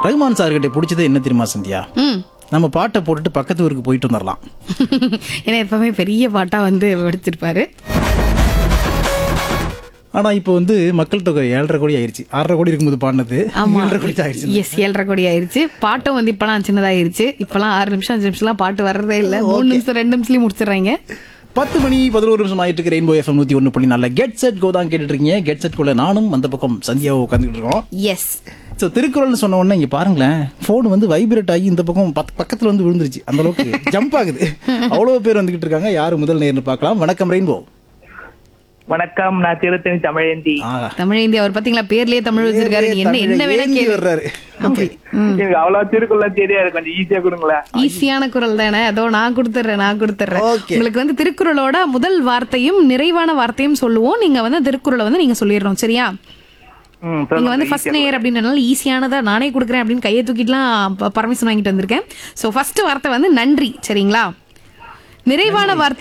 ரகுமான் சார்கிட்ட பிடிச்சது என்ன தெரியுமா சந்தியா ம் நம்ம பாட்டை போட்டுட்டு பக்கத்து ஊருக்கு போயிட்டு வந்துடலாம் ஏன்னா எப்பவுமே பெரிய பாட்டா வந்து எடுத்திருப்பாரு ஆனா இப்போ வந்து மக்கள் தொகை ஏழரை கோடி ஆயிருச்சு ஆறரை கோடி இருக்கும்போது பாடினது ஆமா ஏழரை கோடி தான் ஆயிருச்சு எஸ் ஏழரை கோடி ஆயிருச்சு பாட்டும் வந்து இப்பெல்லாம் சின்னதாயிருச்சு இப்பெல்லாம் ஆறு நிமிஷம் அஞ்சு நிமிஷம்லாம் பாட்டு வர்றதே இல்ல மூணு நிமிஷம் ரெண்டு நிமிஷத்துலயும் முடிச்சிடுறாங்க பத்து மணி பதினோரு நிமிஷம் ஆயிட்டு இருக்கு ரெயின்போ எஃப்எம் நூத்தி ஒன்று புள்ளி நல்ல கெட் செட் கோ தான் கேட்டுட்டு இருக்கீங்க கெட் செட் குள்ள நானும் அந்த பக்கம் சந்தியாவை உட்காந்துட்டு இருக்கோம் எஸ் ஸோ திருக்குறள்னு சொன்ன உடனே இங்க பாருங்களேன் ஃபோன் வந்து வைப்ரேட் ஆகி இந்த பக்கம் பக்க- பக்கத்துல வந்து விழுந்துருச்சு அந்த அளவுக்கு ஜம்ப் ஆகுது அவ்வளவு பேர் வந்துகிட்டு இருக்காங்க யாரு முதல் நேர்னு பார்க்கலாம் வணக்கம் ரெயின்போ வணக்கம் நான் திருத்தணி தமிழேந்தி தமிழேந்தி அவர் பாத்தீங்களா பேர்லயே தமிழ் வச்சிருக்காரு நீ என்ன என்ன வேணா கேளு வர்றாரு அப்படி எனக்கு அவ்வளவு திருக்குள்ள தெரியாது கொஞ்சம் ஈஸியா கொடுங்களேன் ஈஸியான குரல் தானே அதோ நான் கொடுத்துறேன் நான் கொடுத்துறேன் Okay. உங்களுக்கு வந்து திருக்குறளோட முதல் வார்த்தையும் நிறைவான வார்த்தையும் சொல்லுவோம் நீங்க வந்து திருக்குறளை வந்து நீங்க சொல்லிடுறோம் சரியா ம், நீங்க சொல்லுங்க, வந்து ஃபர்ஸ்ட் easy ஆ நேயர் அப்படின்றனால ஈஸியானதா நானே கொடுக்குறேன் அப்படின்னு கையை தூக்கிட்டுலாம் பர்மிஷன் வாங்கிட்டு வந்திருக்கேன் சோ ஃபர்ஸ்ட் வார்த்தை வந்து நன்றி சரிங்களா நிறைவான வார்த்தை